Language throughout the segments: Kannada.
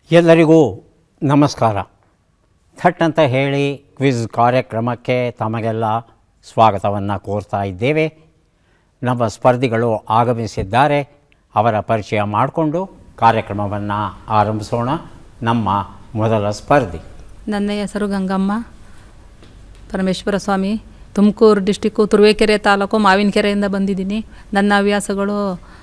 ಎಲ್ಲರಿಗೂ ನಮಸ್ಕಾರ ಥಟ್ ಅಂತ ಹೇಳಿ ಕ್ವಿಜ್ ಕಾರ್ಯಕ್ರಮಕ್ಕೆ ತಮಗೆಲ್ಲ ಸ್ವಾಗತವನ್ನು ಕೋರ್ತಾ ಇದ್ದೇವೆ ನಮ್ಮ ಸ್ಪರ್ಧಿಗಳು ಆಗಮಿಸಿದ್ದಾರೆ ಅವರ ಪರಿಚಯ ಮಾಡಿಕೊಂಡು ಕಾರ್ಯಕ್ರಮವನ್ನು ಆರಂಭಿಸೋಣ ನಮ್ಮ ಮೊದಲ ಸ್ಪರ್ಧಿ ನನ್ನ ಹೆಸರು ಗಂಗಮ್ಮ ಪರಮೇಶ್ವರ ಸ್ವಾಮಿ ತುಮಕೂರು ಡಿಸ್ಟಿಕ್ಕು ತುರುವೇಕೆರೆ ತಾಲೂಕು ಮಾವಿನಕೆರೆಯಿಂದ ಬಂದಿದ್ದೀನಿ ನನ್ನ ಹವ್ಯಾಸಗಳು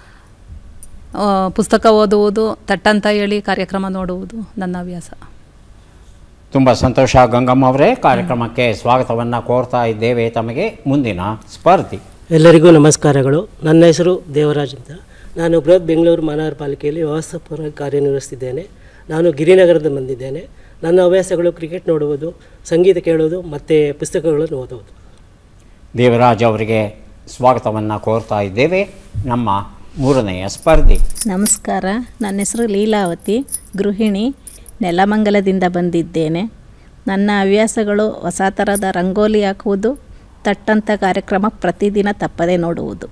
ಆ, ಪುಸ್ತಕ ಓದುವುದು ತಟ್ಟಂತ ಹೇಳಿ ಕಾರ್ಯಕ್ರಮ ನೋಡುವುದು ನನ್ನ ಹವ್ಯಾಸ ತುಂಬ ಸಂತೋಷ ಗಂಗಮ್ಮ ಅವರೇ ಕಾರ್ಯಕ್ರಮಕ್ಕೆ ಸ್ವಾಗತವನ್ನು ಕೋರ್ತಾ ಇದ್ದೇವೆ ತಮಗೆ ಮುಂದಿನ ಸ್ಪರ್ಧಿ ಎಲ್ಲರಿಗೂ ನಮಸ್ಕಾರಗಳು ನನ್ನ ಹೆಸರು ದೇವರಾಜ್ ಅಂತ ನಾನು ಬೃಹತ್ ಬೆಂಗಳೂರು ಮಹಾನಗರ ಪಾಲಿಕೆಯಲ್ಲಿ ವ್ಯವಸ್ಥಾಪಕರಾಗಿ ಕಾರ್ಯನಿರ್ವಹಿಸ್ತಿದ್ದೇನೆ ನಾನು ಗಿರಿನಗರದ ಬಂದಿದ್ದೇನೆ ನನ್ನ ಹವ್ಯಾಸಗಳು ಕ್ರಿಕೆಟ್ ನೋಡುವುದು ಸಂಗೀತ ಕೇಳುವುದು ಮತ್ತು ಪುಸ್ತಕಗಳನ್ನು ಓದುವುದು ದೇವರಾಜ್ ಅವರಿಗೆ ಸ್ವಾಗತವನ್ನು ಕೋರ್ತಾ ಇದ್ದೇವೆ ನಮ್ಮ ಮೂರನೆಯ ಸ್ಪರ್ಧಿ ನಮಸ್ಕಾರ ನನ್ನ ಹೆಸರು ಲೀಲಾವತಿ ಗೃಹಿಣಿ ನೆಲಮಂಗಲದಿಂದ ಬಂದಿದ್ದೇನೆ ನನ್ನ ಹವ್ಯಾಸಗಳು ಹೊಸ ಥರದ ರಂಗೋಲಿ ಹಾಕುವುದು ತಟ್ಟಂಥ ಕಾರ್ಯಕ್ರಮ ಪ್ರತಿದಿನ ತಪ್ಪದೇ ನೋಡುವುದು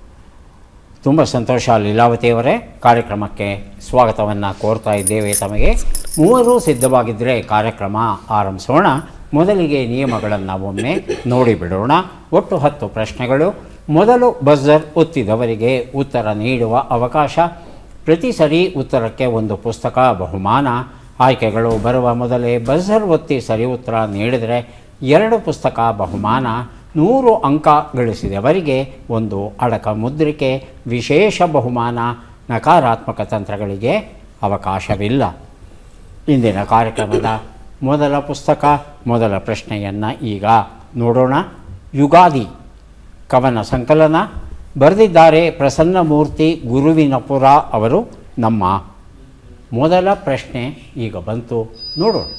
ತುಂಬ ಸಂತೋಷ ಲೀಲಾವತಿಯವರೇ ಕಾರ್ಯಕ್ರಮಕ್ಕೆ ಸ್ವಾಗತವನ್ನು ಕೋರ್ತಾ ಇದ್ದೇವೆ ತಮಗೆ ಮೂವರು ಸಿದ್ಧವಾಗಿದ್ದರೆ ಕಾರ್ಯಕ್ರಮ ಆರಂಭಿಸೋಣ ಮೊದಲಿಗೆ ನಿಯಮಗಳನ್ನು ಒಮ್ಮೆ ನೋಡಿಬಿಡೋಣ ಒಟ್ಟು ಹತ್ತು ಪ್ರಶ್ನೆಗಳು ಮೊದಲು ಬಜರ್ ಒತ್ತಿದವರಿಗೆ ಉತ್ತರ ನೀಡುವ ಅವಕಾಶ ಪ್ರತಿ ಸರಿ ಉತ್ತರಕ್ಕೆ ಒಂದು ಪುಸ್ತಕ ಬಹುಮಾನ ಆಯ್ಕೆಗಳು ಬರುವ ಮೊದಲೇ ಬಜರ್ ಒತ್ತಿ ಸರಿ ಉತ್ತರ ನೀಡಿದರೆ ಎರಡು ಪುಸ್ತಕ ಬಹುಮಾನ ನೂರು ಅಂಕ ಗಳಿಸಿದವರಿಗೆ ಒಂದು ಅಡಕ ಮುದ್ರಿಕೆ ವಿಶೇಷ ಬಹುಮಾನ ನಕಾರಾತ್ಮಕ ತಂತ್ರಗಳಿಗೆ ಅವಕಾಶವಿಲ್ಲ ಇಂದಿನ ಕಾರ್ಯಕ್ರಮದ ಮೊದಲ ಪುಸ್ತಕ ಮೊದಲ ಪ್ರಶ್ನೆಯನ್ನು ಈಗ ನೋಡೋಣ ಯುಗಾದಿ ಕವನ ಸಂಕಲನ ಬರೆದಿದ್ದಾರೆ ಪ್ರಸನ್ನಮೂರ್ತಿ ಗುರುವಿನಪುರ ಅವರು ನಮ್ಮ ಮೊದಲ ಪ್ರಶ್ನೆ ಈಗ ಬಂತು ನೋಡೋಣ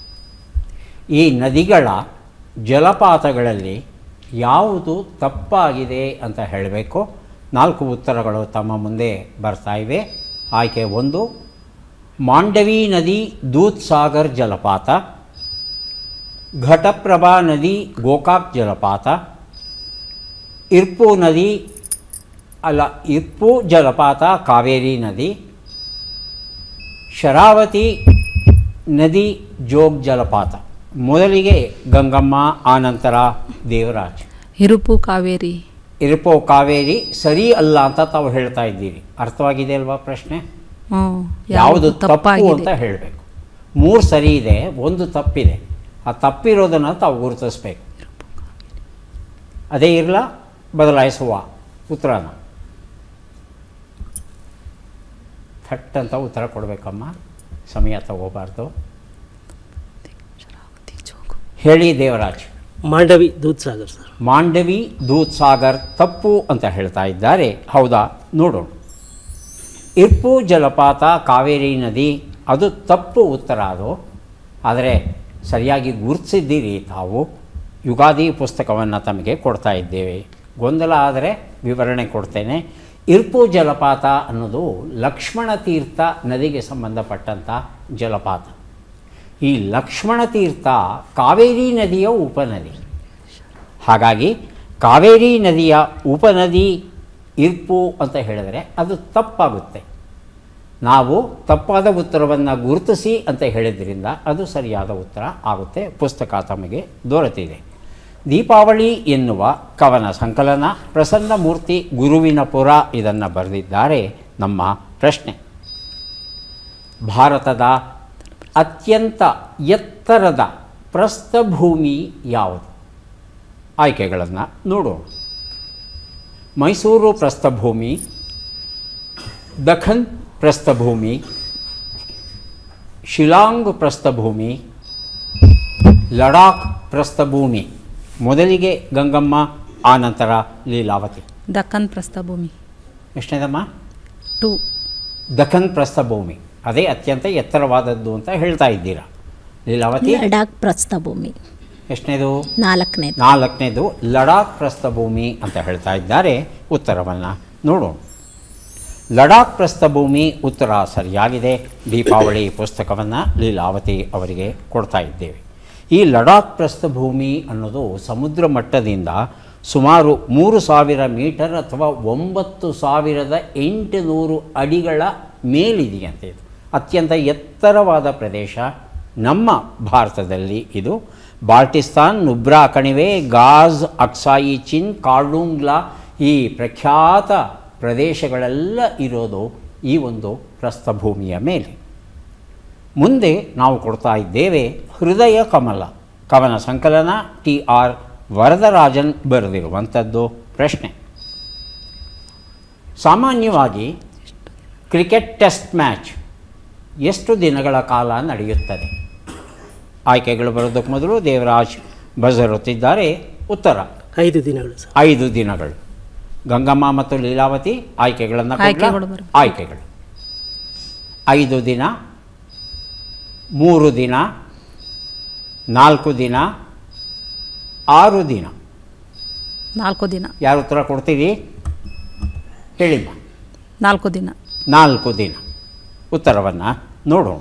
ಈ ನದಿಗಳ ಜಲಪಾತಗಳಲ್ಲಿ ಯಾವುದು ತಪ್ಪಾಗಿದೆ ಅಂತ ಹೇಳಬೇಕು ನಾಲ್ಕು ಉತ್ತರಗಳು ತಮ್ಮ ಮುಂದೆ ಬರ್ತಾ ಇವೆ ಆಯ್ಕೆ ಒಂದು ಮಾಂಡವಿ ನದಿ ದೂದ್ ಸಾಗರ್ ಜಲಪಾತ ಘಟಪ್ರಭಾ ನದಿ ಗೋಕಾಕ್ ಜಲಪಾತ ಇರ್ಪು ನದಿ ಅಲ್ಲ ಇರ್ಪು ಜಲಪಾತ ಕಾವೇರಿ ನದಿ ಶರಾವತಿ ನದಿ ಜೋಗ್ ಜಲಪಾತ ಮೊದಲಿಗೆ ಗಂಗಮ್ಮ ಆನಂತರ ದೇವರಾಜ್ ಹಿರುಪು ಕಾವೇರಿ ಇರ್ಪೋ ಕಾವೇರಿ ಸರಿ ಅಲ್ಲ ಅಂತ ತಾವು ಹೇಳ್ತಾ ಇದ್ದೀರಿ ಅರ್ಥವಾಗಿದೆ ಅಲ್ವಾ ಪ್ರಶ್ನೆ ಹ್ಞೂ ಯಾವುದು ತಪ್ಪು ಅಂತ ಹೇಳಬೇಕು ಮೂರು ಸರಿ ಇದೆ ಒಂದು ತಪ್ಪಿದೆ ಆ ತಪ್ಪಿರೋದನ್ನು ತಾವು ಗುರುತಿಸ್ಬೇಕು ಅದೇ ಇರಲ್ಲ ಬದಲಾಯಿಸುವ ಉತ್ತರನ ಥಟ್ ಅಂತ ಉತ್ತರ ಕೊಡಬೇಕಮ್ಮ ಸಮಯ ತಗೋಬಾರ್ದು ಹೇಳಿ ದೇವರಾಜ್ ಮಾಂಡವಿ ದೂದ್ ಸಾಗರ್ ಸರ್ ಮಾಂಡವಿ ದೂದ್ ಸಾಗರ್ ತಪ್ಪು ಅಂತ ಹೇಳ್ತಾ ಇದ್ದಾರೆ ಹೌದಾ ನೋಡೋಣ ಇರ್ಪು ಜಲಪಾತ ಕಾವೇರಿ ನದಿ ಅದು ತಪ್ಪು ಉತ್ತರ ಅದು ಆದರೆ ಸರಿಯಾಗಿ ಗುರುತಿಸಿದ್ದೀರಿ ತಾವು ಯುಗಾದಿ ಪುಸ್ತಕವನ್ನು ತಮಗೆ ಕೊಡ್ತಾ ಇದ್ದೇವೆ ಗೊಂದಲ ಆದರೆ ವಿವರಣೆ ಕೊಡ್ತೇನೆ ಇರ್ಪು ಜಲಪಾತ ಅನ್ನೋದು ಲಕ್ಷ್ಮಣ ತೀರ್ಥ ನದಿಗೆ ಸಂಬಂಧಪಟ್ಟಂಥ ಜಲಪಾತ ಈ ಲಕ್ಷ್ಮಣ ತೀರ್ಥ ಕಾವೇರಿ ನದಿಯ ಉಪನದಿ ಹಾಗಾಗಿ ಕಾವೇರಿ ನದಿಯ ಉಪನದಿ ಇರ್ಪು ಅಂತ ಹೇಳಿದರೆ ಅದು ತಪ್ಪಾಗುತ್ತೆ ನಾವು ತಪ್ಪಾದ ಉತ್ತರವನ್ನು ಗುರುತಿಸಿ ಅಂತ ಹೇಳಿದ್ರಿಂದ ಅದು ಸರಿಯಾದ ಉತ್ತರ ಆಗುತ್ತೆ ಪುಸ್ತಕ ತಮಗೆ ದೊರೆತಿದೆ ದೀಪಾವಳಿ ಎನ್ನುವ ಕವನ ಸಂಕಲನ ಪ್ರಸನ್ನಮೂರ್ತಿ ಗುರುವಿನಪುರ ಇದನ್ನು ಬರೆದಿದ್ದಾರೆ ನಮ್ಮ ಪ್ರಶ್ನೆ ಭಾರತದ ಅತ್ಯಂತ ಎತ್ತರದ ಪ್ರಸ್ಥಭೂಮಿ ಯಾವುದು ಆಯ್ಕೆಗಳನ್ನು ನೋಡೋಣ ಮೈಸೂರು ಪ್ರಸ್ಥಭೂಮಿ ದಖನ್ ಪ್ರಸ್ಥಭೂಮಿ ಶಿಲಾಂಗ್ ಪ್ರಸ್ಥಭೂಮಿ ಲಡಾಖ್ ಪ್ರಸ್ಥಭೂಮಿ ಮೊದಲಿಗೆ ಗಂಗಮ್ಮ ಆನಂತರ ಲೀಲಾವತಿ ದಕ್ಕನ್ ಪ್ರಸ್ಥಭೂಮಿ ಎಷ್ಟನೇದಮ್ಮ ಟು ದಖನ್ ಪ್ರಸ್ಥಭೂಮಿ ಅದೇ ಅತ್ಯಂತ ಎತ್ತರವಾದದ್ದು ಅಂತ ಹೇಳ್ತಾ ಇದ್ದೀರಾ ಲೀಲಾವತಿ ಲಡಾಖ್ ಪ್ರಸ್ಥಭೂಮಿ ಎಷ್ಟನೇದು ನಾಲ್ಕನೇ ನಾಲ್ಕನೇದು ಲಡಾಖ್ ಪ್ರಸ್ಥಭೂಮಿ ಅಂತ ಹೇಳ್ತಾ ಇದ್ದಾರೆ ಉತ್ತರವನ್ನು ನೋಡೋಣ ಲಡಾಖ್ ಪ್ರಸ್ಥಭೂಮಿ ಉತ್ತರ ಸರಿಯಾಗಿದೆ ದೀಪಾವಳಿ ಪುಸ್ತಕವನ್ನು ಲೀಲಾವತಿ ಅವರಿಗೆ ಕೊಡ್ತಾ ಇದ್ದೇವೆ ಈ ಲಡಾಖ್ ಪ್ರಸ್ಥಭೂಮಿ ಅನ್ನೋದು ಸಮುದ್ರ ಮಟ್ಟದಿಂದ ಸುಮಾರು ಮೂರು ಸಾವಿರ ಮೀಟರ್ ಅಥವಾ ಒಂಬತ್ತು ಸಾವಿರದ ಎಂಟುನೂರು ಅಡಿಗಳ ಮೇಲಿದೆಯಂತೆ ಇದು ಅತ್ಯಂತ ಎತ್ತರವಾದ ಪ್ರದೇಶ ನಮ್ಮ ಭಾರತದಲ್ಲಿ ಇದು ಬಾಲ್ಟಿಸ್ತಾನ್ ನುಬ್ರಾ ಕಣಿವೆ ಗಾಜ್ ಅಕ್ಸಾಯಿ ಚಿನ್ ಕಾರ್ಡುಂಗ್ಲಾ ಈ ಪ್ರಖ್ಯಾತ ಪ್ರದೇಶಗಳೆಲ್ಲ ಇರೋದು ಈ ಒಂದು ಪ್ರಸ್ಥಭೂಮಿಯ ಮೇಲೆ ಮುಂದೆ ನಾವು ಕೊಡ್ತಾ ಇದ್ದೇವೆ ಹೃದಯ ಕಮಲ ಕವನ ಸಂಕಲನ ಟಿ ಆರ್ ವರದರಾಜನ್ ಬರೆದಿರುವಂಥದ್ದು ಪ್ರಶ್ನೆ ಸಾಮಾನ್ಯವಾಗಿ ಕ್ರಿಕೆಟ್ ಟೆಸ್ಟ್ ಮ್ಯಾಚ್ ಎಷ್ಟು ದಿನಗಳ ಕಾಲ ನಡೆಯುತ್ತದೆ ಆಯ್ಕೆಗಳು ಬರೋದಕ್ಕೆ ಮೊದಲು ದೇವರಾಜ್ ಬಜರ್ ಹೊತ್ತಿದ್ದಾರೆ ಉತ್ತರ ಐದು ದಿನಗಳು ಸರ್ ಐದು ದಿನಗಳು ಗಂಗಮ್ಮ ಮತ್ತು ಲೀಲಾವತಿ ಆಯ್ಕೆಗಳನ್ನು ಆಯ್ಕೆಗಳು ಬರುತ್ತೆ. ಆಯ್ಕೆಗಳು ಐದು ದಿನ ಮೂರು ದಿನ ನಾಲ್ಕು ದಿನ ಆರು ದಿನ ನಾಲ್ಕು ದಿನ ಯಾರು ಉತ್ತರ ಕೊಡ್ತೀರಿ ಹೇಳಿಮ್ಮ ನಾಲ್ಕು ದಿನ ನಾಲ್ಕು ದಿನ ಉತ್ತರವನ್ನು ನೋಡೋಣ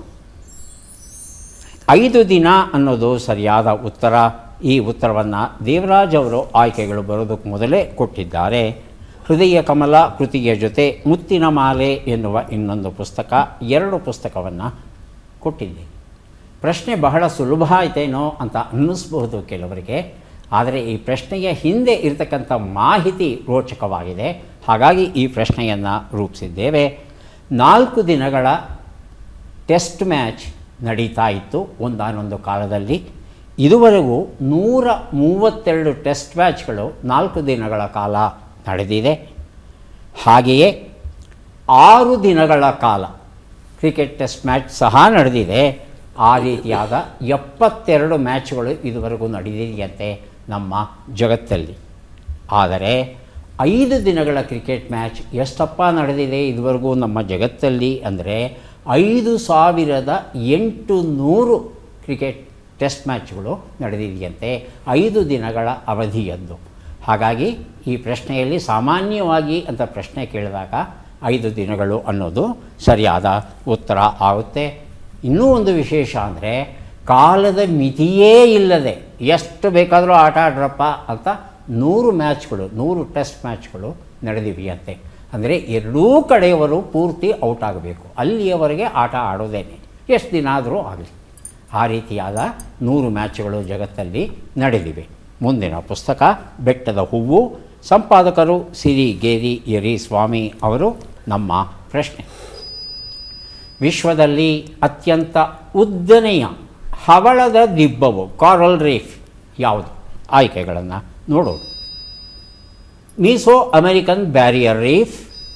ಐದು ದಿನ ಅನ್ನೋದು ಸರಿಯಾದ ಉತ್ತರ ಈ ಉತ್ತರವನ್ನು ದೇವರಾಜ್ ಅವರು ಆಯ್ಕೆಗಳು ಬರೋದಕ್ಕೆ ಮೊದಲೇ ಕೊಟ್ಟಿದ್ದಾರೆ ಹೃದಯ ಕಮಲ ಕೃತಿಯ ಜೊತೆ ಮುತ್ತಿನ ಮಾಲೆ ಎನ್ನುವ ಇನ್ನೊಂದು ಪುಸ್ತಕ ಎರಡು ಪುಸ್ತಕವನ್ನು ಕೊಟ್ಟಿದ್ದೆ ಪ್ರಶ್ನೆ ಬಹಳ ಸುಲಭ ಆಯ್ತೇನೋ ಅಂತ ಅನ್ನಿಸ್ಬಹುದು ಕೆಲವರಿಗೆ ಆದರೆ ಈ ಪ್ರಶ್ನೆಯ ಹಿಂದೆ ಇರತಕ್ಕಂಥ ಮಾಹಿತಿ ರೋಚಕವಾಗಿದೆ ಹಾಗಾಗಿ ಈ ಪ್ರಶ್ನೆಯನ್ನು ರೂಪಿಸಿದ್ದೇವೆ ನಾಲ್ಕು ದಿನಗಳ ಟೆಸ್ಟ್ ಮ್ಯಾಚ್ ನಡೀತಾ ಇತ್ತು ಒಂದಾನೊಂದು ಕಾಲದಲ್ಲಿ ಇದುವರೆಗೂ ನೂರ ಮೂವತ್ತೆರಡು ಟೆಸ್ಟ್ ಮ್ಯಾಚ್ಗಳು ನಾಲ್ಕು ದಿನಗಳ ಕಾಲ ನಡೆದಿದೆ ಹಾಗೆಯೇ ಆರು ದಿನಗಳ ಕಾಲ ಕ್ರಿಕೆಟ್ ಟೆಸ್ಟ್ ಮ್ಯಾಚ್ ಸಹ ನಡೆದಿದೆ ಆ ರೀತಿಯಾದ ಎಪ್ಪತ್ತೆರಡು ಮ್ಯಾಚ್ಗಳು ಇದುವರೆಗೂ ನಡೆದಿದೆಯಂತೆ ನಮ್ಮ ಜಗತ್ತಲ್ಲಿ ಆದರೆ ಐದು ದಿನಗಳ ಕ್ರಿಕೆಟ್ ಮ್ಯಾಚ್ ಎಷ್ಟಪ್ಪ ನಡೆದಿದೆ ಇದುವರೆಗೂ ನಮ್ಮ ಜಗತ್ತಲ್ಲಿ ಅಂದರೆ ಐದು ಸಾವಿರದ ಎಂಟು ನೂರು ಕ್ರಿಕೆಟ್ ಟೆಸ್ಟ್ ಮ್ಯಾಚ್ಗಳು ನಡೆದಿದೆಯಂತೆ ಐದು ದಿನಗಳ ಅವಧಿಯದ್ದು ಹಾಗಾಗಿ ಈ ಪ್ರಶ್ನೆಯಲ್ಲಿ ಸಾಮಾನ್ಯವಾಗಿ ಅಂತ ಪ್ರಶ್ನೆ ಕೇಳಿದಾಗ ಐದು ದಿನಗಳು ಅನ್ನೋದು ಸರಿಯಾದ ಉತ್ತರ ಆಗುತ್ತೆ ಇನ್ನೂ ಒಂದು ವಿಶೇಷ ಅಂದರೆ ಕಾಲದ ಮಿತಿಯೇ ಇಲ್ಲದೆ ಎಷ್ಟು ಬೇಕಾದರೂ ಆಟ ಆಡ್ರಪ್ಪ ಅಂತ ನೂರು ಮ್ಯಾಚ್ಗಳು ನೂರು ಟೆಸ್ಟ್ ಮ್ಯಾಚ್ಗಳು ನಡೆದಿವೆಯಂತೆ ಅಂದರೆ ಎರಡೂ ಕಡೆಯವರು ಪೂರ್ತಿ ಔಟ್ ಆಗಬೇಕು ಅಲ್ಲಿಯವರೆಗೆ ಆಟ ಆಡೋದೇನೆ ಎಷ್ಟು ದಿನ ಆದರೂ ಆಗಲಿ ಆ ರೀತಿಯಾದ ನೂರು ಮ್ಯಾಚ್ಗಳು ಜಗತ್ತಲ್ಲಿ ನಡೆದಿವೆ ಮುಂದಿನ ಪುಸ್ತಕ ಬೆಟ್ಟದ ಹೂವು ಸಂಪಾದಕರು ಸಿರಿ ಗೇರಿ ಯರಿ ಸ್ವಾಮಿ ಅವರು ನಮ್ಮ ಪ್ರಶ್ನೆ ವಿಶ್ವದಲ್ಲಿ ಅತ್ಯಂತ ಉದ್ದನೆಯ ಹವಳದ ದಿಬ್ಬವು ಕಾರಲ್ ರೀಫ್ ಯಾವುದು ಆಯ್ಕೆಗಳನ್ನು ನೋಡೋಣ Mesoamerican barrier reef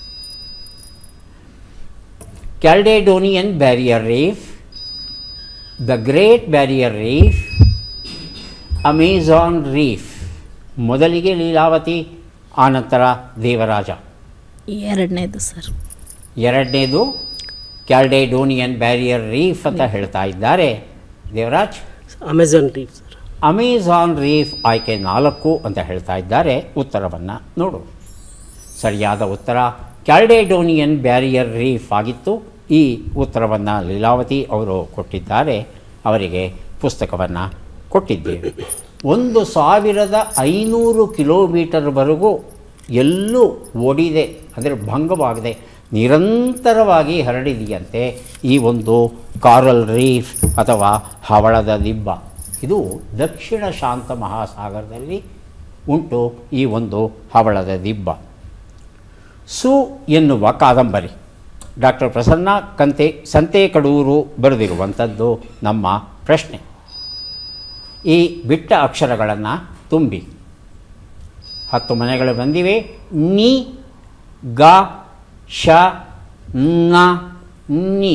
Caledonian barrier reef the great barrier reef Amazon reef ಮೊದಲಿಗೆ ಲೀಲಾವತಿ ಆನಂತರ ದೇವರಾಜ ಎರಡನೇದು ಸರ್ ಎರಡನೇದು ಕ್ಯಾಲ್ಡೆಡೋನಿಯನ್ ಬ್ಯಾರಿಯರ್ ರೀಫ್ ಅಂತ ಹೇಳ್ತಾ ಇದ್ದಾರೆ Devaraj Amazon reef sir Amazon reef ಆಯ್ಕೆ ನಾಲ್ಕು ಅಂತ ಹೇಳ್ತಾ ಇದ್ದಾರೆ ಉತ್ತರವನ್ನು ನೋಡು ಸರಿಯಾದ ಉತ್ತರ ಕ್ಯಾಲ್ಡೆಡೋನಿಯನ್ ಬ್ಯಾರಿಯರ್ ರೀಫ್ ಆಗಿತ್ತು ಈ ಉತ್ತರವನ್ನು ಲೀಲಾವತಿ ಅವರು ಕೊಟ್ಟಿದ್ದಾರೆ ಅವರಿಗೆ ಪುಸ್ತಕವನ್ನು ಕೊಟ್ಟಿದ್ದೇವೆ ಒಂದು ಸಾವಿರದ ಐನೂರು ಕಿಲೋಮೀಟರ್ವರೆಗೂ ಎಲ್ಲೂ ಓಡಿದೆ ಅಂದರೆ ಭಂಗವಾಗದೆ ನಿರಂತರವಾಗಿ ಹರಡಿದೆಯಂತೆ ಈ ಒಂದು ಕಾರಲ್ ರೀಫ್ ಅಥವಾ ಹವಳದ ದಿಬ್ಬ ಇದು ದಕ್ಷಿಣ ಶಾಂತ ಮಹಾಸಾಗರದಲ್ಲಿ ಉಂಟು ಈ ಒಂದು ಹವಳದ ದಿಬ್ಬ ಸು ಎನ್ನುವ ಕಾದಂಬರಿ ಡಾಕ್ಟರ್ ಪ್ರಸನ್ನ ಕಂತೆ ಸಂತೇಕಡೂರು ಬರೆದಿರುವಂಥದ್ದು ನಮ್ಮ ಪ್ರಶ್ನೆ ಈ ಬಿಟ್ಟ ಅಕ್ಷರಗಳನ್ನು ತುಂಬಿ ಹತ್ತು ಮನೆಗಳು ಬಂದಿವೆ ನಿ ಗ ಶ ನ ನಿ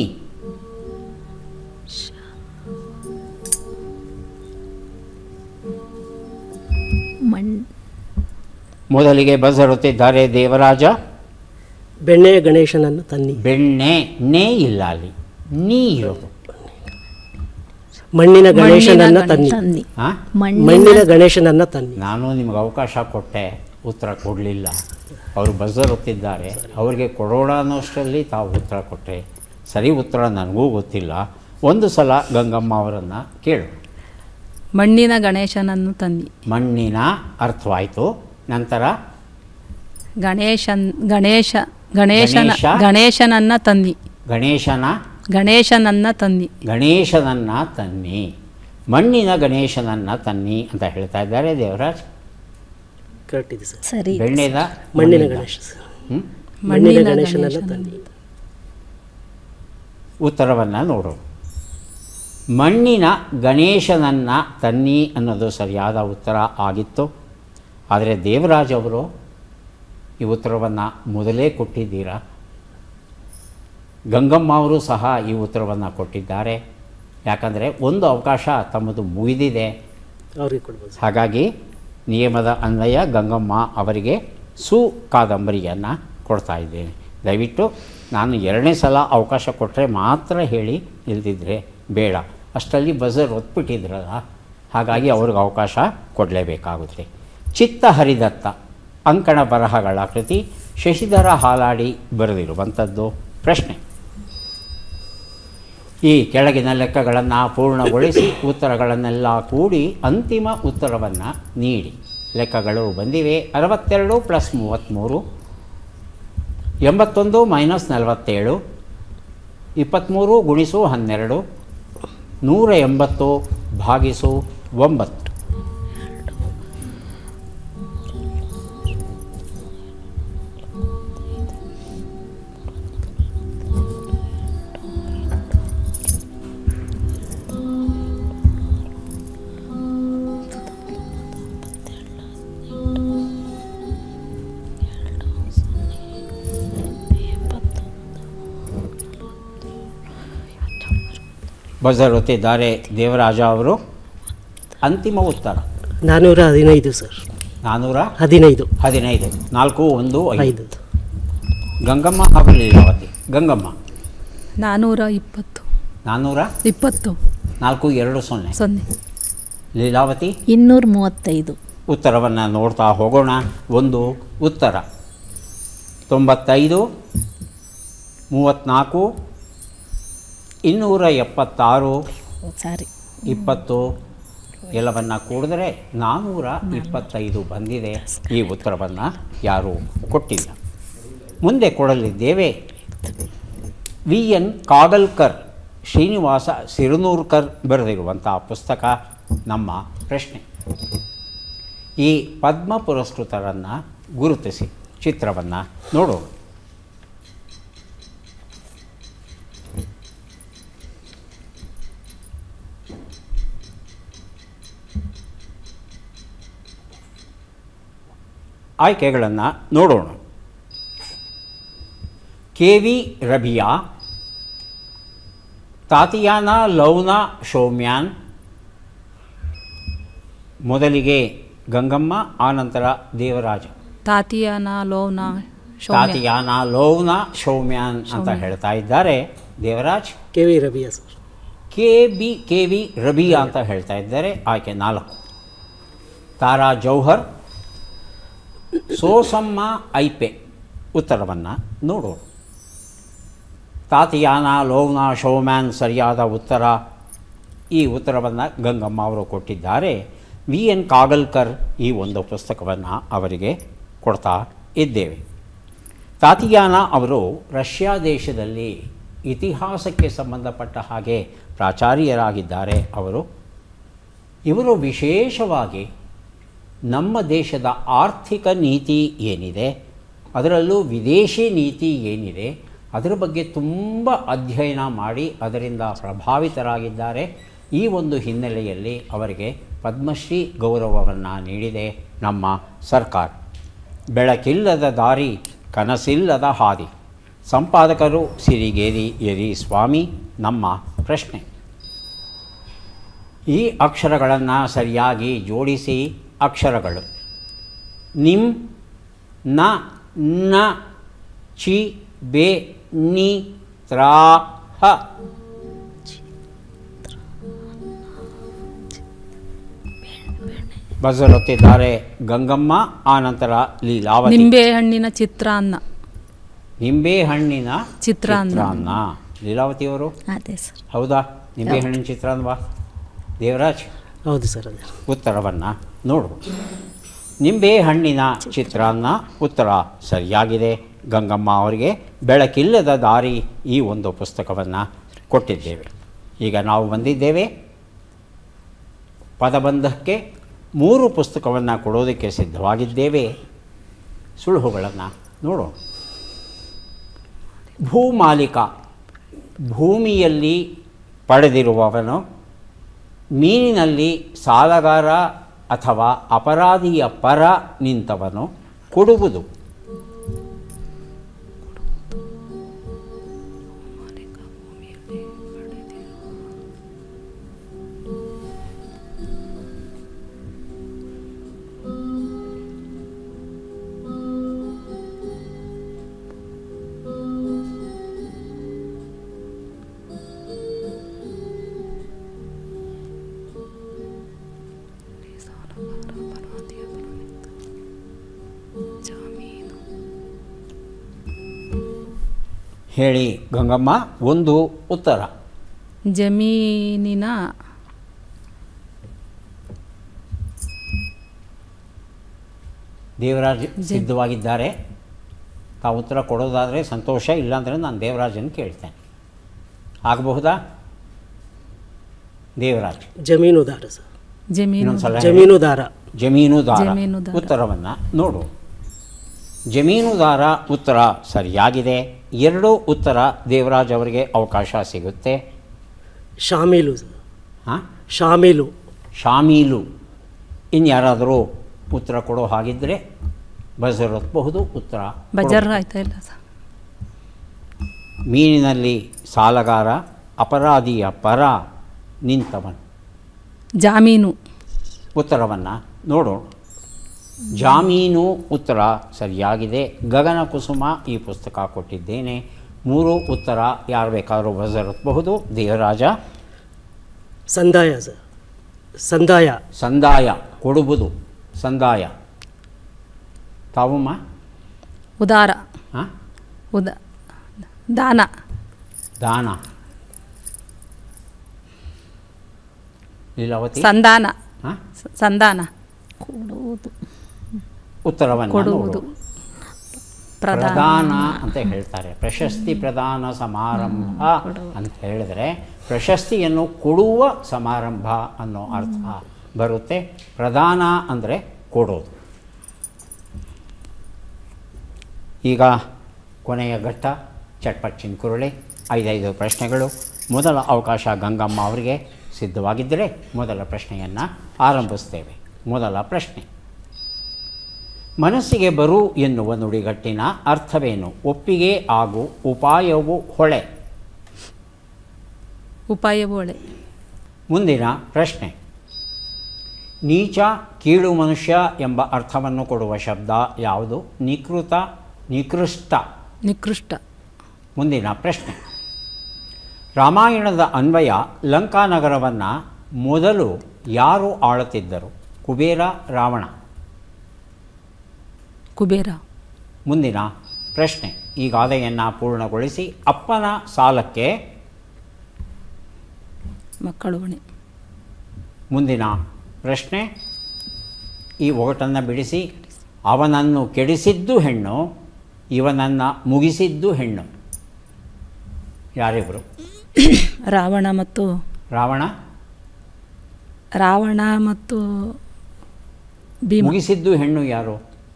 ಮಣ್ ಮೊದಲಿಗೆ ಬಸರುತ್ತಿದ್ದಾರೆ ದೇವರಾಜ ಬೆಣ್ಣೆಯ ಗಣೇಶನನ್ನು ತನ್ನಿ ಬೆಣ್ಣೆ ನೇ ಇಲ್ಲ ಅಲ್ಲಿ ನೀ ಇರೋದು ಮಣ್ಣಿನ ಗಣೇಶನನ್ನ ತನ್ನಿ ತಂದಿ ಹಾಂ ಮಣ್ಣಿನ ಮಣ್ಣಿನ ಗಣೇಶನನ್ನ ತನ್ನಿ ನಾನು ನಿಮಗೆ ಅವಕಾಶ ಕೊಟ್ಟೆ ಉತ್ತರ ಕೊಡಲಿಲ್ಲ ಅವರು ಬಜರ್ ಹೊತ್ತಿದ್ದಾರೆ ಅವರಿಗೆ ಕೊಡೋಣ ಅನ್ನೋಷ್ಟರಲ್ಲಿ ತಾವು ಉತ್ತರ ಕೊಟ್ಟರೆ ಸರಿ ಉತ್ತರ ನನಗೂ ಗೊತ್ತಿಲ್ಲ ಒಂದು ಸಲ ಗಂಗಮ್ಮ ಅವರನ್ನು ಕೇಳು ಮಣ್ಣಿನ ಗಣೇಶನನ್ನು ತಂದಿ ಮಣ್ಣಿನ ಅರ್ಥವಾಯಿತು ನಂತರ ಗಣೇಶನ್ ಗಣೇಶ ಗಣೇಶನ ಗಣೇಶ? ಗಣೇಶನನ್ನ ತಂದಿ ಗಣೇಶನ ಗಣೇಶನನ್ನ ತನ್ನಿ ಗಣೇಶನನ್ನ ತನ್ನಿ ಮಣ್ಣಿನ ಗಣೇಶನನ್ನ ತನ್ನಿ ಅಂತ ಹೇಳ್ತಾ ಇದ್ದಾರೆ ದೇವರಾಜ್ ಕರೆಕ್ಟ್ ಇದೆ ಸರ್ ಸರಿ ಬೆಣ್ಣೆದ ಮಣ್ಣಿನ ಗಣೇಶ ಸರ್ ಹ್ಮ್? ಮಣ್ಣಿನ ಮಣ್ಣಿನ ಗಣೇಶನೆಲ್ಲ ಗಣೇಶನನ್ನ ತಂದಿ ಉತ್ತರವನ್ನು ನೋಡೋಣ ಮಣ್ಣಿನ ಗಣೇಶನನ್ನ ತನ್ನಿ ಅನ್ನೋದು ಸರಿಯಾದ ಉತ್ತರ ಆಗಿತ್ತು ಆದರೆ ದೇವರಾಜ್ ಅವರು ಈ ಉತ್ತರವನ್ನು ಮೊದಲೇ ಕೊಟ್ಟಿದ್ದೀರಾ ಗಂಗಮ್ಮ ಅವರು ಸಹ ಈ ಉತ್ತರವನ್ನು ಕೊಟ್ಟಿದ್ದಾರೆ ಯಾಕಂದರೆ ಒಂದು ಅವಕಾಶ ತಮ್ಮದು ಮುಗಿದಿದೆ ಅವ್ರಿಗೆ ಕೊಡ್ಬೋದು ಸರ್ ಹಾಗಾಗಿ ನಿಯಮದ ಅನ್ವಯ ಗಂಗಮ್ಮ ಅವರಿಗೆ ಸು ಕಾದಂಬರಿಯನ್ನು ಕೊಡ್ತಾ ಇದ್ದೇನೆ ದಯವಿಟ್ಟು ನಾನು ಎರಡನೇ ಸಲ ಅವಕಾಶ ಕೊಟ್ಟರೆ ಮಾತ್ರ ಹೇಳಿ ಇಲ್ದಿದ್ರೆ ಬೇಡ ಅಷ್ಟರಲ್ಲಿ ಬಜರ್ ಒತ್ಬಿಟ್ಟಿದ್ರಲ್ಲ ಹಾಗಾಗಿ ಅವ್ರಿಗೆ ಅವಕಾಶ ಕೊಡಲೇಬೇಕಾಗುತ್ತೆ ಚಿತ್ತ ಹರಿದತ್ತ ಅಂಕಣ ಬರಹಗಳ ಕೃತಿ ಶಶಿಧರ ಹಾಲಾಡಿ ಬರೆದಿರುವಂಥದ್ದು ಪ್ರಶ್ನೆ ಈ ಕೆಳಗಿನ ಲೆಕ್ಕಗಳನ್ನು ಪೂರ್ಣಗೊಳಿಸಿ ಉತ್ತರಗಳನ್ನೆಲ್ಲ ಕೂಡಿ ಅಂತಿಮ ಉತ್ತರವನ್ನು ನೀಡಿ ಲೆಕ್ಕಗಳು ಬಂದಿವೆ ಅರವತ್ತೆರಡು ಪ್ಲಸ್ ಮೂವತ್ತ್ಮೂರು ಎಂಬತ್ತೊಂದು ಮೈನಸ್ ನಲವತ್ತೇಳು ಇಪ್ಪತ್ತ್ಮೂರು ಗುಣಿಸು ಹನ್ನೆರಡು ನೂರ ಎಂಬತ್ತು ಭಾಗಿಸು ಒಂಬತ್ತು ಬಜರ್ ಒತ್ತಿದ್ದಾರೆ ದೇವರಾಜ ಅವರು ಅಂತಿಮ ಉತ್ತರ ನಾನ್ನೂರ ಹದಿನೈದು ಸರ್ ನಾನ್ನೂರ ಹದಿನೈದು ಹದಿನೈದು ನಾಲ್ಕು ಒಂದು ಐದು ಐದು ಗಂಗಮ್ಮ ಹಾಗೂ ಲೀಲಾವತಿ ಗಂಗಮ್ಮ ನಾನ್ನೂರ ಇಪ್ಪತ್ತು ನಾನ್ನೂರ ಇಪ್ಪತ್ತು ನಾಲ್ಕು ಎರಡು ಸೊನ್ನೆ ಸೊನ್ನೆ ಲೀಲಾವತಿ ಇನ್ನೂರ ಮೂವತ್ತೈದು ಉತ್ತರವನ್ನು ನೋಡ್ತಾ ಹೋಗೋಣ ಒಂದು ಉತ್ತರ ತೊಂಬತ್ತೈದು ಮೂವತ್ತ್ನಾಲ್ಕು ಇನ್ನೂರ ಎಪ್ಪತ್ತಾರು ಸಾರಿ ಇಪ್ಪತ್ತು ಎಲ್ಲವನ್ನು ಕೂಡಿದ್ರೆ ನಾನ್ನೂರ ಇಪ್ಪತ್ತೈದು ಬಂದಿದೆ ಈ ಉತ್ತರವನ್ನು ಯಾರೂ ಕೊಟ್ಟಿಲ್ಲ ಮುಂದೆ ಕೊಡಲಿದ್ದೇವೆ ವಿ ಎನ್ ಕಾಗಲ್ಕರ್ ಶ್ರೀನಿವಾಸ ಸಿರುನೂರ್ಕರ್ ಬರೆದಿರುವಂಥ ಪುಸ್ತಕ ನಮ್ಮ ಪ್ರಶ್ನೆ ಈ ಪದ್ಮ ಪುರಸ್ಕೃತರನ್ನು ಗುರುತಿಸಿ ಚಿತ್ರವನ್ನು ನೋಡೋಣ ಆಯ್ಕೆಗಳನ್ನು ನೋಡೋಣ K V Rabiya Tatiana Launa Shauman ಮೊದಲಿಗೆ ಗಂಗಮ್ಮ ಆನಂತರ ದೇವರಾಜ ತಾತಿಯಾನ ಲೋನ ಶೌಮ್ಯ ತಾತಿಯಾನ ಲೌನಾ ಶೌಮ್ಯಾನ್ ಅಂತ ಹೇಳ್ತಾ ಇದ್ದಾರೆ Devaraj K V Rabiya sir K B K V Rabiya ಅಂತ ಹೇಳ್ತಾ ಇದ್ದಾರೆ ಆಯ್ಕೆ ನಾಲ್ಕು ತಾರಾ ಜೌಹರ್ ಸೋಸಮ್ಮ ಐಪೆ ಉತ್ತರವನ್ನು ನೋಡೋಣ ತಾತಿಯಾನ ಲೋವ್ನ ಶೋಮ್ಯಾನ್ ಸರಿಯಾದ ಉತ್ತರ ಈ ಉತ್ತರವನ್ನು ಗಂಗಮ್ಮ ಅವರು ಕೊಟ್ಟಿದ್ದಾರೆ ವಿ ಎನ್ ಕಾಗಲ್ಕರ್ ಈ ಒಂದು ಪುಸ್ತಕವನ್ನು ಅವರಿಗೆ ಕೊಡ್ತಾ ಇದ್ದೇವೆ ತಾತಿಯಾನ ಅವರು ರಷ್ಯಾ ದೇಶದಲ್ಲಿ ಇತಿಹಾಸಕ್ಕೆ ಸಂಬಂಧಪಟ್ಟ ಹಾಗೆ ಪ್ರಾಚಾರ್ಯರಾಗಿದ್ದಾರೆ ಅವರು ಇವರು ವಿಶೇಷವಾಗಿ ನಮ್ಮ ದೇಶದ ಆರ್ಥಿಕ ನೀತಿ ಏನಿದೆ ಅದರಲ್ಲೂ ವಿದೇಶಿ ನೀತಿ ಏನಿದೆ ಅದರ ಬಗ್ಗೆ ತುಂಬ ಅಧ್ಯಯನ ಮಾಡಿ ಅದರಿಂದ ಪ್ರಭಾವಿತರಾಗಿದ್ದಾರೆ ಈ ಒಂದು ಹಿನ್ನೆಲೆಯಲ್ಲಿ ಅವರಿಗೆ ಪದ್ಮಶ್ರೀ ಗೌರವವನ್ನು ನೀಡಿದೆ ನಮ್ಮ ಸರ್ಕಾರ ಬೆಳಕಿಲ್ಲದ ದಾರಿ ಕನಸಿಲ್ಲದ ಹಾದಿ ಸಂಪಾದಕರು ಸಿರಿಗೇರಿ ಯರಿ ಸ್ವಾಮಿ ನಮ್ಮ ಪ್ರಶ್ನೆ ಈ ಅಕ್ಷರಗಳನ್ನು ಸರಿಯಾಗಿ ಜೋಡಿಸಿ ಅಕ್ಷರಗಳು ನಿಮ್ ನ ನ ಚಿ ಬೆ ನಿ ತ್ರಾ ಹ ಬಜಲೊತ್ತಿದ್ದಾರೆ ಗಂಗಮ್ಮ ಆನಂತರ ಲೀಲಾವತಿ ನಿಂಬೆ ಹಣ್ಣಿನ ಚಿತ್ರಾನ್ನ ನಿಂಬೆ ಹಣ್ಣಿನ ಚಿತ್ರಾನ್ನ. ಚಿತ್ರಾನ್ನ ಲೀಲಾವತಿಯವರು ಅದೇ ಸರ್ ಹೌದಾ ನಿಂಬೆ ಹಣ್ಣಿನ ಚಿತ್ರಾನ್ನವಾ ದೇವರಾಜ್ ಹೌದು ಸರ್ ಅದೇ ಉತ್ತರವನ್ನು ನೋಡು ನಿಂಬೆ ಹಣ್ಣಿನ ಚಿತ್ರಾನ್ನ ಉತ್ತರ ಸರಿಯಾಗಿದೆ ಗಂಗಮ್ಮ ಅವರಿಗೆ ಬೆಳಕಿಲ್ಲದ ದಾರಿ ಈ ಒಂದು ಪುಸ್ತಕವನ್ನು ಕೊಟ್ಟಿದ್ದೇವೆ ಈಗ ನಾವು ಬಂದಿದ್ದೇವೆ ಪದಬಂಧಕ್ಕೆ ಮೂರು ಪುಸ್ತಕವನ್ನು ಕೊಡೋದಕ್ಕೆ ಸಿದ್ಧವಾಗಿದ್ದೇವೆ ಸುಳುಹುಗಳನ್ನು ನೋಡೋಣ ಭೂಮಾಲಿಕ ಭೂಮಿಯಲ್ಲಿ ಪಡೆದಿರುವವನು ಮೀನಿನಲ್ಲಿ ಸಾಲಗಾರ ಅಥವಾ ಅಪರಾಧಿಯ ಪರ ನಿಂತವನು ಕೊಡುವುದು ಹೇಳಿ ಗಂಗಮ್ಮ ಒಂದು ಉತ್ತರ ಜಮೀನಿನ ದೇವರಾಜ್ ಸಿದ್ಧವಾಗಿದ್ದಾರೆ ತಾವು ಉತ್ತರ ಕೊಡೋದಾದರೆ ಸಂತೋಷ ಇಲ್ಲಾಂದರೆ ನಾನು ದೇವರಾಜನ್ ಕೇಳ್ತೇನೆ ಆಗಬಹುದಾ ದೇವರಾಜ್ ಜಮೀನುದಾರ ಸರ್ ಜಮೀನು ಇನ್ನೊಂದ್ಸಲ ಹೇಳಿ. ಜಮೀನುದಾರ ಜಮೀನುದಾರ ಜಮೀನುದಾರ. ಉತ್ತರವನ್ನು ನೋಡು ಜಮೀನುದಾರ ಉತ್ತರ ಸರಿಯಾಗಿದೆ ಎರಡು ಉತ್ತರ ದೇವರಾಜ್ ಅವರಿಗೆ ಅವಕಾಶ ಸಿಗುತ್ತೆ ಶಾಮೀಲು ಸರ್ ಹಾಂ ಶಾಮೀಲು ಶಾಮೀಲು ಇನ್ಯಾರಾದರೂ ಉತ್ತರ ಕೊಡೋ ಹಾಗಿದ್ದರೆ ಬಜರ್ ಒತ್ತಬಹುದು ಉತ್ತರ ಬಜಾರ್ ಆಯ್ತಾ ಇಲ್ಲ ಸರ್ ಮೀನಿನಲ್ಲಿ ಸಾಲಗಾರ ಅಪರಾಧಿಯ ಪರ ನಿಂತವನು ಜಾಮೀನು ಉತ್ತರವನ್ನು ನೋಡೋಣ ಜಾಮೀನು ಉತ್ತರ ಸರಿಯಾಗಿದೆ ಗಗನ ಕುಸುಮ ಈ ಪುಸ್ತಕ ಕೊಟ್ಟಿದ್ದೇನೆ ಮೂರು ಉತ್ತರ ಯಾರು ಬೇಕಾದರೂ ಬಜರಬಹುದು ದೇವರಾಜ ಸಂದಾಯ ಸರ್ ಸಂದಾಯ ಸಂದಾಯ ಕೊಡುವುದು ಸಂದಾಯ ತಾವಮ್ಮ ಉದಾರ ಹಾಂ ಉದ ದಾನ ದಾನ ಲೀಲಾವತಿ ಸಂಧಾನ ಹಾಂ ಸ- ಸಂಧಾನ ಕೊಡುವುದು ಉತ್ತರವನ್ನು ಕೊಡುವುದು ನೋಡು. ಪ್ರಧಾನ ಪ್ರದಾನ ಅಂತ ಹೇಳ್ತಾರೆ ಪ್ರಶಸ್ತಿ ಪ್ರದಾನ ಸಮಾರಂಭ ಅಂತ ಹೇಳಿದರೆ ಪ್ರಶಸ್ತಿಯನ್ನು ಕೊಡುವ ಸಮಾರಂಭ ಅನ್ನೋ ಅರ್ಥ ಬರುತ್ತೆ ಪ್ರದಾನ ಅಂದರೆ ಕೊಡೋದು ಈಗ ಕೊನೆಯ ಘಟ್ಟ ಚಟ್ಪಟ್ ಚಿನ್ಕುರುಳಿ ಐದೈದು ಪ್ರಶ್ನೆಗಳು ಮೊದಲ ಅವಕಾಶ ಗಂಗಮ್ಮ ಅವರಿಗೆ ಸಿದ್ಧವಾಗಿದ್ದರೆ ಮೊದಲ ಪ್ರಶ್ನೆಯನ್ನು ಆರಂಭಿಸ್ತೇವೆ ಮೊದಲ ಪ್ರಶ್ನೆ ಮನಸ್ಸಿಗೆ ಬರು ಎನ್ನುವ ನುಡಿಗಟ್ಟಿನ ಅರ್ಥವೇನು ಒಪ್ಪಿಗೆ ಹಾಗೂ ಉಪಾಯವು ಹೊಳೆ ಉಪಾಯವೊಳೆ ಮುಂದಿನ ಪ್ರಶ್ನೆ ನೀಚ ಕೀಳು ಮನುಷ್ಯ ಎಂಬ ಅರ್ಥವನ್ನು ಕೊಡುವ ಶಬ್ದ ಯಾವುದು ನಿಕೃತ ನಿಕೃಷ್ಟ ನಿಕೃಷ್ಟ ಮುಂದಿನ ಪ್ರಶ್ನೆ ರಾಮಾಯಣದ ಅನ್ವಯ ಲಂಕಾನಗರವನ್ನು ಮೊದಲು ಯಾರು ಆಳುತ್ತಿದ್ದರು ಕುಬೇರ ರಾವಣ ಕುಬೇರ ಮುಂದಿನ ಪ್ರಶ್ನೆ ಈ ಗಾದೆಯನ್ನು ಪೂರ್ಣಗೊಳಿಸಿ ಅಪ್ಪನ ಸಾಲಕ್ಕೆ ಮಕ್ಕಳು ಹೊಣೆ ಮುಂದಿನ ಪ್ರಶ್ನೆ ಈ ಒಗಟನ್ನು ಬಿಡಿಸಿ ಅವನನ್ನು ಕೆಡಿಸಿದ್ದು ಹೆಣ್ಣು ಇವನನ್ನು ಮುಗಿಸಿದ್ದು ಹೆಣ್ಣು ಯಾರಿವರು ರಾವಣ ಮತ್ತು ರಾವಣ ರಾವಣ ಮತ್ತು ಭೀಮ ಮುಗಿಸಿದ್ದು ಹೆಣ್ಣು ಯಾರು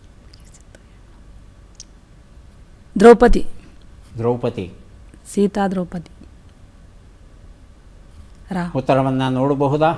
ದ್ರೌಪದಿ ದ್ರೌಪದಿ ಸೀತಾ ದ್ರೌಪದಿ ರಾ ಉತ್ತರವನ್ನು ನೋಡಬಹುದಾ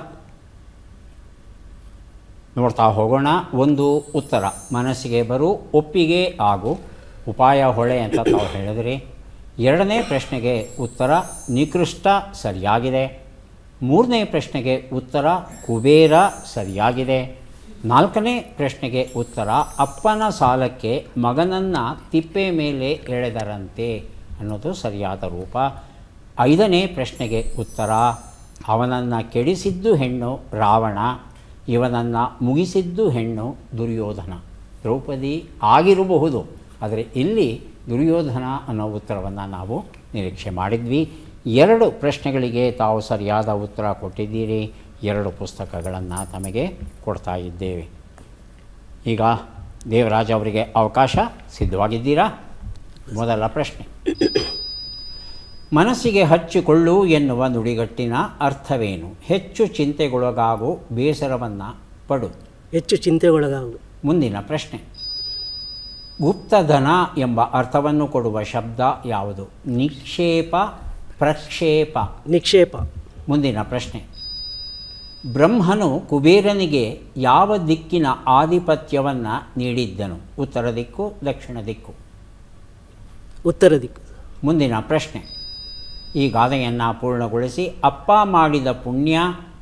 ನೋಡ್ತಾ ಹೋಗೋಣ ಒಂದು ಉತ್ತರ ಮನಸ್ಸಿಗೆ ಬರು ಒಪ್ಪಿಗೆ ಹಾಗೂ ಉಪಾಯ ಹೊಳೆ ಅಂತ ತಾವು ಹೇಳಿದ್ರಿ ಎರಡನೇ ಪ್ರಶ್ನೆಗೆ ಉತ್ತರ ನಿಕೃಷ್ಟ ಸರಿಯಾಗಿದೆ ಮೂರನೇ ಪ್ರಶ್ನೆಗೆ ಉತ್ತರ ಕುಬೇರ ಸರಿಯಾಗಿದೆ ನಾಲ್ಕನೇ ಪ್ರಶ್ನೆಗೆ ಉತ್ತರ ಅಪ್ಪನ ಸಾಲಕ್ಕೆ ಮಗನನ್ನು ತಿಪ್ಪೆ ಮೇಲೆ ಎಳೆದರಂತೆ ಅನ್ನೋದು ಸರಿಯಾದ ರೂಪ ಐದನೇ ಪ್ರಶ್ನೆಗೆ ಉತ್ತರ ಅವನನ್ನು ಕೆಡಿಸಿದ್ದು ಹೆಣ್ಣು ರಾವಣ ಇವನನ್ನು ಮುಗಿಸಿದ್ದು ಹೆಣ್ಣು ದುರ್ಯೋಧನ ದ್ರೌಪದಿ ಆಗಿರಬಹುದು ಆದರೆ ಇಲ್ಲಿ ದುರ್ಯೋಧನ ಅನ್ನೋ ಉತ್ತರವನ್ನು ನಾವು ನಿರೀಕ್ಷೆ ಮಾಡಿದ್ವಿ ಎರಡು ಪ್ರಶ್ನೆಗಳಿಗೆ ತಾವು ಸರಿಯಾದ ಉತ್ತರ ಕೊಟ್ಟಿದ್ದೀರಿ ಎರಡು ಪುಸ್ತಕಗಳನ್ನು ತಮಗೆ ಕೊಡ್ತಾ ಇದ್ದೇವೆ ಈಗ ದೇವರಾಜ್ ಅವರಿಗೆ ಅವಕಾಶ ಸಿದ್ಧವಾಗಿದ್ದೀರಾ ಮೊದಲ ಪ್ರಶ್ನೆ ಮನಸ್ಸಿಗೆ ಹಚ್ಚಿಕೊಳ್ಳು ಎನ್ನುವ ನುಡಿಗಟ್ಟಿನ ಅರ್ಥವೇನು ಹೆಚ್ಚು ಚಿಂತೆಗೊಳಗಾಗು ಬೇಸರವನ್ನು ಪಡು ಹೆಚ್ಚು ಚಿಂತೆಗೊಳಗಾಗು ಮುಂದಿನ ಪ್ರಶ್ನೆ ಗುಪ್ತಧನ ಎಂಬ ಅರ್ಥವನ್ನು ಕೊಡುವ ಶಬ್ದ ಯಾವುದು ನಿಕ್ಷೇಪ ಪ್ರಕ್ಷೇಪ ನಿಕ್ಷೇಪ ಮುಂದಿನ ಪ್ರಶ್ನೆ ಬ್ರಹ್ಮನು ಕುಬೇರನಿಗೆ ಯಾವ ದಿಕ್ಕಿನ ಆಧಿಪತ್ಯವನ್ನು ನೀಡಿದ್ದನು ಉತ್ತರ ದಿಕ್ಕು ದಕ್ಷಿಣ ದಿಕ್ಕು ಉತ್ತರ ದಿಕ್ಕು ಮುಂದಿನ ಪ್ರಶ್ನೆ ಈ ಗಾದೆಯನ್ನು ಪೂರ್ಣಗೊಳಿಸಿ ಅಪ್ಪ ಮಾಡಿದ ಪುಣ್ಯ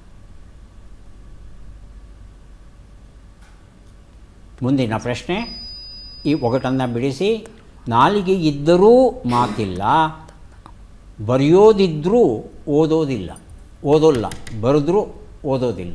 ಮುಂದಿನ ಪ್ರಶ್ನೆ ಈ ಒಗಟನ್ನು ಬಿಡಿಸಿ ನಾಲಿಗೆ ಇದ್ದರೂ ಮಾತಿಲ್ಲ ಬರೆಯೋದಿದ್ರೂ ಓದೋದಿಲ್ಲ ಓದೋಲ್ಲ ಬರೆದ್ರೂ ಓದೋದಿಲ್ಲ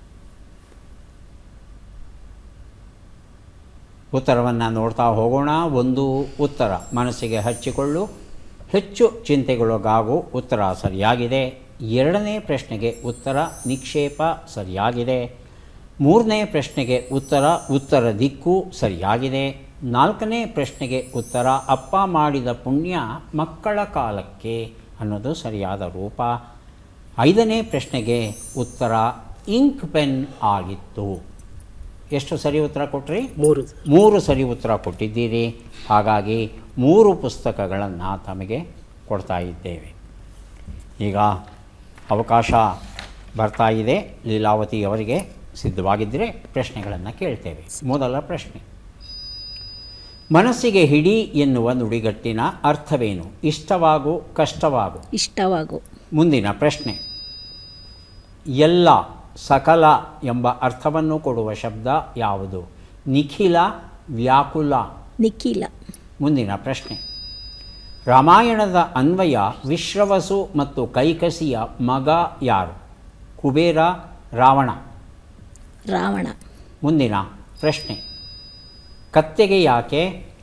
ಉತ್ತರವನ್ನು ನೋಡ್ತಾ ಹೋಗೋಣ ಒಂದು ಉತ್ತರ ಮನಸ್ಸಿಗೆ ಹಚ್ಚಿಕೊಳ್ಳು ಹೆಚ್ಚು ಚಿಂತೆಗೊಳಗಾಗು ಉತ್ತರ ಸರಿಯಾಗಿದೆ ಎರಡನೇ ಪ್ರಶ್ನೆಗೆ ಉತ್ತರ ನಿಕ್ಷೇಪ ಸರಿಯಾಗಿದೆ ಮೂರನೇ ಪ್ರಶ್ನೆಗೆ ಉತ್ತರ ಉತ್ತರ ದಿಕ್ಕು ಸರಿಯಾಗಿದೆ ನಾಲ್ಕನೇ ಪ್ರಶ್ನೆಗೆ ಉತ್ತರ ಅಪ್ಪ ಮಾಡಿದ ಪುಣ್ಯ ಮಕ್ಕಳ ಕಾಲಕ್ಕೆ ಅನ್ನೋದು ಸರಿಯಾದ ರೂಪ ಐದನೇ ಪ್ರಶ್ನೆಗೆ ಉತ್ತರ ಇಂಕ್ ಪೆನ್ ಆಗಿತ್ತು ಎಷ್ಟು ಸರಿ ಉತ್ತರ ಕೊಟ್ರಿ ಮೂರು ಮೂರು ಸರಿ ಉತ್ತರ ಕೊಟ್ಟಿದ್ದೀರಿ ಹಾಗಾಗಿ ಮೂರು ಪುಸ್ತಕಗಳನ್ನು ತಮಗೆ ಕೊಡ್ತಾ ಇದ್ದೇವೆ ಈಗ ಅವಕಾಶ ಬರ್ತಾ ಇದೆ ಲೀಲಾವತಿ ಅವರಿಗೆ ಸಿದ್ಧವಾಗಿದ್ದರೆ ಪ್ರಶ್ನೆಗಳನ್ನು ಕೇಳ್ತೇವೆ ಮೊದಲ ಪ್ರಶ್ನೆ ಮನಸ್ಸಿಗೆ ಹಿಡಿ ಎನ್ನುವ ನುಡಿಗಟ್ಟಿನ ಅರ್ಥವೇನು ಇಷ್ಟವಾಗು ಕಷ್ಟವಾಗು ಇಷ್ಟವಾಗು ಮುಂದಿನ ಪ್ರಶ್ನೆ ಎಲ್ಲ ಸಕಲ ಎಂಬ ಅರ್ಥವನ್ನು ಕೊಡುವ ಶಬ್ದ ಯಾವುದು ನಿಖಿಲ ವ್ಯಾಕುಲ ನಿಖಿಲ ಮುಂದಿನ ಪ್ರಶ್ನೆ ರಾಮಾಯಣದ ಅನ್ವಯ ವಿಶ್ರವಸು ಮತ್ತು ಕೈಕಸಿಯ ಮಗ ಯಾರು ಕುಬೇರ ರಾವಣ ರಾವಣ ಮುಂದಿನ ಪ್ರಶ್ನೆ ಕತ್ತೆಗೆ ಯಾಕೆ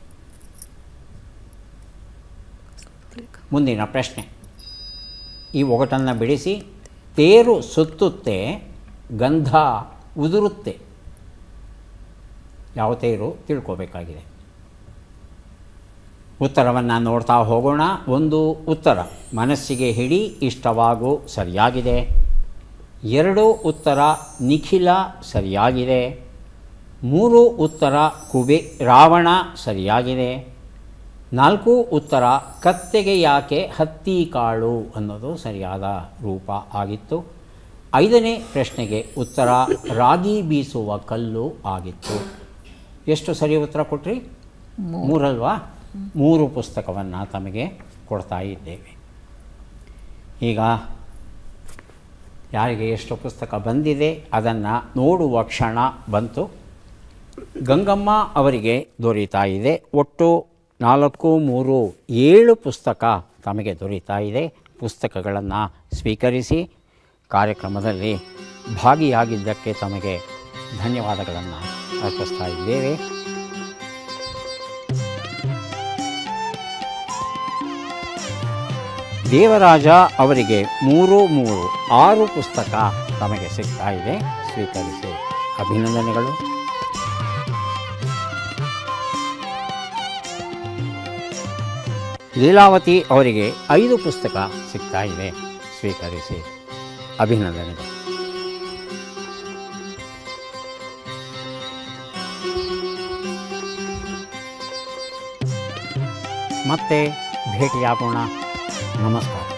ಮುಂದಿನ ಪ್ರಶ್ನೆ ಈ ಒಗಟನ್ನು ಬಿಡಿಸಿ ತೇರು ಸುತ್ತುತ್ತೆ ಗಂಧ ಉದುರುತ್ತೆ ಯಾವ ತೇರು ತಿಳ್ಕೋಬೇಕಾಗಿದೆ ಉತ್ತರವನ್ನು ನೋಡ್ತಾ ಹೋಗೋಣ ಒಂದು ಉತ್ತರ ಮನಸ್ಸಿಗೆ ಹಿಡಿ ಇಷ್ಟವಾಗು ಸರಿಯಾಗಿದೆ ಎರಡು ಉತ್ತರ ನಿಖಿಲ ಸರಿಯಾಗಿದೆ ಮೂರು ಉತ್ತರ ಕುಬೆ ರಾವಣ ಸರಿಯಾಗಿದೆ ನಾಲ್ಕು ಉತ್ತರ ಕತ್ತೆಗೆ ಯಾಕೆ ಹತ್ತಿ ಕಾಳು ಅನ್ನೋದು ಸರಿಯಾದ ರೂಪ ಆಗಿತ್ತು ಐದನೇ ಪ್ರಶ್ನೆಗೆ ಉತ್ತರ ರಾಗಿ ಬೀಸುವ ಕಲ್ಲು ಆಗಿತ್ತು ಎಷ್ಟು ಸರಿ ಉತ್ತರ ಕೊಟ್ರಿ ಮೂರಲ್ವಾ ಮೂರು ಪುಸ್ತಕವನ್ನು ತಮಗೆ ಕೊಡ್ತಾ ಇದ್ದೇವೆ ಈಗ ಯಾರಿಗೆ ಎಷ್ಟು ಪುಸ್ತಕ ಬಂದಿದೆ ಅದನ್ನು ನೋಡುವ ಕ್ಷಣ ಬಂತು ಗಂಗಮ್ಮ ಅವರಿಗೆ ದೊರೀತಾ ಇದೆ ಒಟ್ಟು ನಾಲ್ಕು ಮೂರು ಏಳು ಪುಸ್ತಕ ತಮಗೆ ದೊರೀತಾ ಇದೆ ಪುಸ್ತಕಗಳನ್ನು ಸ್ವೀಕರಿಸಿ ಕಾರ್ಯಕ್ರಮದಲ್ಲಿ ಭಾಗಿಯಾಗಿದ್ದಕ್ಕೆ ತಮಗೆ ಧನ್ಯವಾದಗಳನ್ನು ಅರ್ಪಿಸ್ತಾ ಇದ್ದೇವೆ ದೇವರಾಜ ಅವರಿಗೆ ಮೂರು ಮೂರು ಆರು ಪುಸ್ತಕ ತಮಗೆ ಸಿಗ್ತಾ ಇದೆ ಸ್ವೀಕರಿಸಿ ಅಭಿನಂದನೆಗಳು ಲೀಲಾವತಿ ಅವರಿಗೆ ಐದು ಪುಸ್ತಕ ಸಿಗ್ತಾ ಇದೆ ಸ್ವೀಕರಿಸಿ ಅಭಿನಂದನೆಗಳು ಮತ್ತೆ ಭೇಟಿಯಾಗೋಣ ನಮಸ್ಕಾರ